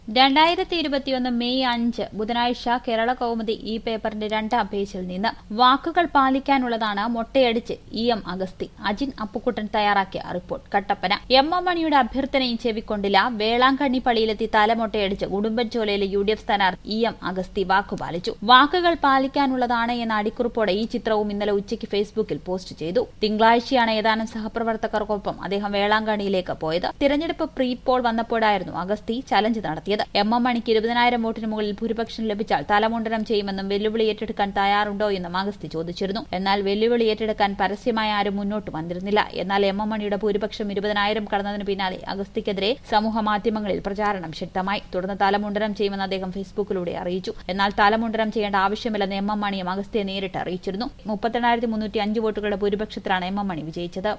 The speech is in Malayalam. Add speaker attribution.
Speaker 1: രണ്ടായിരത്തി ഇരുപത്തിയൊന്ന് മെയ് അഞ്ച് ബുധനാഴ്ച കേരള കൗമുദി ഈ പേപ്പറിന്റെ രണ്ടാം പേജിൽ നിന്ന് വാക്കുകൾ പാലിക്കാനുള്ളതാണ് മൊട്ടയടിച്ച് ഇ എം അഗസ്തി അജിൻ അപ്പുക്കുട്ടൻ തയ്യാറാക്കിയ റിപ്പോർട്ട് കട്ടപ്പന എം എം മണിയുടെ അഭ്യർത്ഥനയും ചെവിക്കൊണ്ടില്ല വേളാങ്കണ്ണി പള്ളിയിലെത്തി തലമൊട്ടയടിച്ച് ഉടുമ്പൻചോലയിലെ യു ഡി എഫ് സ്ഥാനാർത്ഥി ഇ എം അഗസ്തി വാക്കുപാലിച്ചു വാക്കുകൾ പാലിക്കാനുള്ളതാണ് എന്ന അടിക്കുറിപ്പോടെ ഈ ചിത്രവും ഇന്നലെ ഉച്ചയ്ക്ക് ഫേസ്ബുക്കിൽ പോസ്റ്റ് ചെയ്തു തിങ്കളാഴ്ചയാണ് ഏതാനും സഹപ്രവർത്തകർക്കൊപ്പം അദ്ദേഹം വേളാങ്കണ്ണിയിലേക്ക് പോയത് തിരഞ്ഞെടുപ്പ് പ്രീ പോൾ വന്നപ്പോഴായിരുന്നു അഗസ്തി ചലഞ്ച് നടത്തിയത് എം എം മണിക്ക് ഇരുപതിനായിരം വോട്ടിന് മുകളിൽ ഭൂരിപക്ഷം ലഭിച്ചാൽ തലമുണ്ടനം ചെയ്യുമെന്നും വെല്ലുവിളി ഏറ്റെടുക്കാൻ തയ്യാറുണ്ടോ എന്നും അഗസ്തി ചോദിച്ചിരുന്നു എന്നാൽ വെല്ലുവിളി ഏറ്റെടുക്കാൻ പരസ്യമായി ആരും മുന്നോട്ട് വന്നിരുന്നില്ല എന്നാൽ എം എം മണിയുടെ ഭൂരിപക്ഷം ഇരുപതിനായിരം കടന്നതിന് പിന്നാലെ അഗസ്തിക്കെതിരെ സമൂഹ മാധ്യമങ്ങളിൽ പ്രചാരണം ശക്തമായി തുടർന്ന് തലമുണ്ടനം ചെയ്യുമെന്ന് അദ്ദേഹം ഫേസ്ബുക്കിലൂടെ അറിയിച്ചു എന്നാൽ തലമുണ്ടനം ചെയ്യേണ്ട ആവശ്യമില്ലെന്ന് എം എം മണിയും അഗസ്തിയെ നേരിട്ട് അറിയിച്ചിരുന്നു മുപ്പത്തിരണ്ടായിരത്തി മുന്നൂറ്റി അഞ്ച് വോട്ടുകളുടെ ഭൂരിപക്ഷത്തിലാണ് എം എം മണി വിജയിച്ചത്